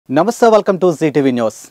నమస్తే welcome to Zee TV news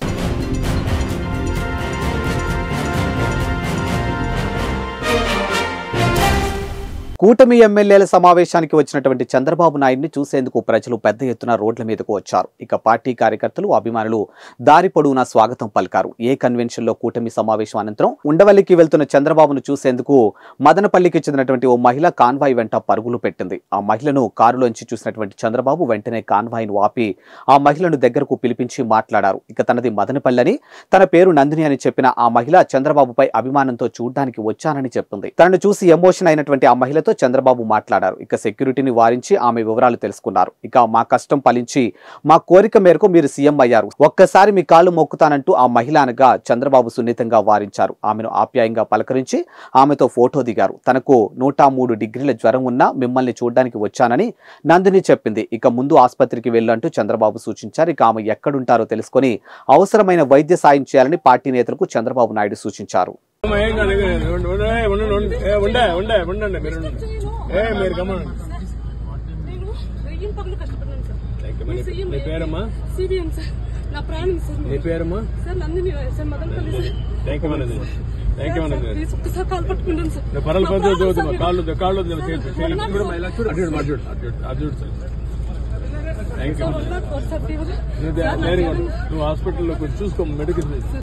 కూటమి ఎమ్మెల్యేల సమావేశానికి వచ్చినటువంటి చంద్రబాబు నాయుడిని చూసేందుకు ప్రజలు పెద్ద ఎత్తున రోడ్ల మీదకు వచ్చారు ఇక పార్టీ కార్యకర్తలు అభిమానులు దారి పొడవునా స్వాగతం పలికారు ఏ కన్వెన్షన్ లో కూటమి సమావేశం అనంతరం ఉండవల్లికి వెళ్తున్న చంద్రబాబును చూసేందుకు మదనపల్లికి చెందినటువంటి ఓ మహిళ కాన్వాయ్ వెంట పరుగులు పెట్టింది ఆ మహిళను కారులోంచి చూసినటువంటి చంద్రబాబు వెంటనే కాన్వాయ్ను ఆపి ఆ మహిళను దగ్గరకు పిలిపించి మాట్లాడారు ఇక తనది మదనపల్లి అని తన పేరు నందిని అని చెప్పిన ఆ మహిళ చంద్రబాబుపై అభిమానంతో చూడ్డానికి వచ్చానని చెప్పింది తనను చూసి ఎమోషన్ అయినటువంటి ఆ మహిళతో చంద్రబాబు మాట్లాడారు ఇక సెక్యూరిటీని వారించి ఆమె వివరాలు తెలుసుకున్నారు ఇక మా కష్టం ఫలించి మా కోరిక మేరకు మీరు సీఎం అయ్యారు ఒక్కసారి మీ కాళ్ళు మొక్కుతానంటూ ఆ మహిళ అనగా చంద్రబాబు సున్నితంగా వారించారు ఆమెను ఆప్యాయంగా పలకరించి ఆమెతో ఫోటో దిగారు తనకు నూట మూడు డిగ్రీల జ్వరం ఉన్నా మిమ్మల్ని చూడడానికి వచ్చానని నందిని చెప్పింది ఇక ముందు ఆసుపత్రికి వెళ్ళంటూ చంద్రబాబు సూచించారు ఇక ఆమె ఎక్కడుంటారో తెలుసుకొని అవసరమైన వైద్య సాయం చేయాలని పార్టీ నేతలకు చంద్రబాబు నాయుడు సూచించారు అమ్మ, ఏం కాదు, ఏం కాదు. ఉండు, ఉండు, ఏ, ఉండండి, ఉండండి. ఏ, ఉండే ఉండే ఉండండి మీరు ఉండండి. ఏ మీరు గమనం నేను వెయ్యి పనులు కష్టపడ్డాను సార్ మీ సీఎం నీ పేరమ్మా సిబిఎం సార్ నా ప్రాణం సార్ నీ మీరు. పేరమ్మా sir Nandini sir Madanapalle sir thank you మనది థ్యాంక్ యూ సార్, మనది ప్లీజ్ ఒక్కసారి కాల్ పట్టుకుంటాను సార్ నువ్వు పరలు నా పద్దు ప్రాణం చదువుతున్నా సార్ మీరు. కాళ్ళు కాళ్ళు చేతి వన్ నాట్ ఫోర్. అటు చూడు అటు చూడు అటు చూడు అటు చూడు sir thank you sir one not four sir తీవ్ర. నువ్వు సార్, ధైర్యం నాకేమైనా- నువ్వు హాస్పిటల్లో కొంచెం చూసుకో మెడికల్